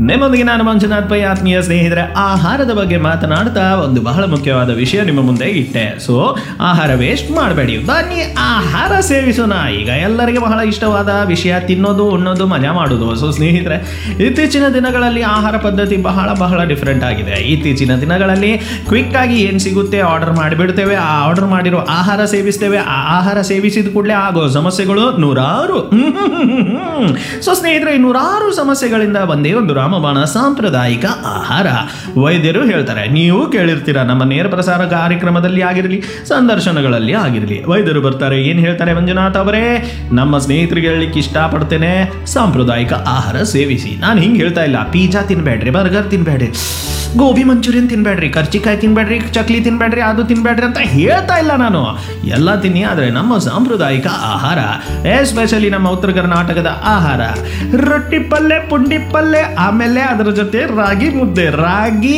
ನಿಮ್ಮೊಂದಿಗೆ ನಾನು ಮಂಜುನಾಥ್ ಪೈ ಆತ್ಮೀಯ ಸ್ನೇಹಿತರೆ ಆಹಾರದ ಬಗ್ಗೆ ಮಾತನಾಡ್ತಾ ಒಂದು ಬಹಳ ಮುಖ್ಯವಾದ ವಿಷಯ ನಿಮ್ಮ ಮುಂದೆ ಇಟ್ಟೆ ಸೊ ಆಹಾರ ವೇಸ್ಟ್ ಮಾಡಬೇಡಿ ಬನ್ನಿ ಆಹಾರ ಸೇವಿಸೋಣ ಈಗ ಎಲ್ಲರಿಗೆ ಬಹಳ ಇಷ್ಟವಾದ ವಿಷಯ ತಿನ್ನೋದು ಉಣ್ಣೋದು ಮಜಾ ಮಾಡೋದು ಸೊ ಸ್ನೇಹಿತರೆ ಇತ್ತೀಚಿನ ದಿನಗಳಲ್ಲಿ ಆಹಾರ ಪದ್ಧತಿ ಬಹಳ ಬಹಳ ಡಿಫ್ರೆಂಟ್ ಆಗಿದೆ ಇತ್ತೀಚಿನ ದಿನಗಳಲ್ಲಿ ಕ್ವಿಕ್ ಆಗಿ ಏನು ಸಿಗುತ್ತೆ ಆರ್ಡರ್ ಮಾಡಿಬಿಡ್ತೇವೆ ಆ ಆರ್ಡರ್ ಮಾಡಿರೋ ಆಹಾರ ಸೇವಿಸ್ತೇವೆ ಆ ಆಹಾರ ಸೇವಿಸಿದ ಕೂಡಲೇ ಆಗೋ ಸಮಸ್ಯೆಗಳು ನೂರಾರು ಸೊ ಸ್ನೇಹಿತರೆ ಈ ನೂರಾರು ಸಮಸ್ಯೆಗಳಿಂದ ಒಂದೇ ಒಂದು ರಾಮಬಾಣ ಸಾಂಪ್ರದಾಯಿಕ ಆಹಾರ ವೈದ್ಯರು ಹೇಳ್ತಾರೆ ನೀವು ಕೇಳಿರ್ತೀರ ನಮ್ಮ ನೇರ ಪ್ರಸಾರ ಕಾರ್ಯಕ್ರಮದಲ್ಲಿ ಆಗಿರಲಿ ಸಂದರ್ಶನಗಳಲ್ಲಿ ಆಗಿರಲಿ ವೈದ್ಯರು ಬರ್ತಾರೆ ಏನು ಹೇಳ್ತಾರೆ ಮಂಜುನಾಥ್ ಅವರೇ ನಮ್ಮ ಸ್ನೇಹಿತರಿಗೆ ಹೇಳಲಿಕ್ಕೆ ಇಷ್ಟಪಡ್ತೇನೆ ಸಾಂಪ್ರದಾಯಿಕ ಆಹಾರ ಸೇವಿಸಿ ನಾನು ಹಿಂಗೆ ಹೇಳ್ತಾ ಇಲ್ಲ ಪಿಜ್ಜಾ ತಿನ್ಬೇಡ್ರಿ ಬರ್ಗರ್ ತಿನ್ಬೇಡ್ರಿ ಗೋಬಿ ಮಂಚೂರಿಯನ್ ತಿನ್ಬೇಡ್ರಿ ಕರ್ಚಿಕಾಯಿ ತಿನ್ಬೇಡ್ರಿ ಚಕ್ಲಿ ತಿನ್ಬೇಡ್ರಿ ಅದು ತಿನ್ಬೇಡ್ರಿ ಅಂತ ಹೇಳ್ತಾ ಇಲ್ಲ ನಾನು ಎಲ್ಲ ತಿನ್ನಿ ಆದರೆ ನಮ್ಮ ಸಾಂಪ್ರದಾಯಿಕ ಆಹಾರ ಎಸ್ಪೆಷಲಿ ನಮ್ಮ ಉತ್ತರ ಕರ್ನಾಟಕದ ಆಹಾರ ರೊಟ್ಟಿ ಪಲ್ಯ ಪುಂಡಿ ಪಲ್ಯ ಆಮೇಲೆ ಅದರ ಜೊತೆ ರಾಗಿ ಮುದ್ದೆ ರಾಗಿ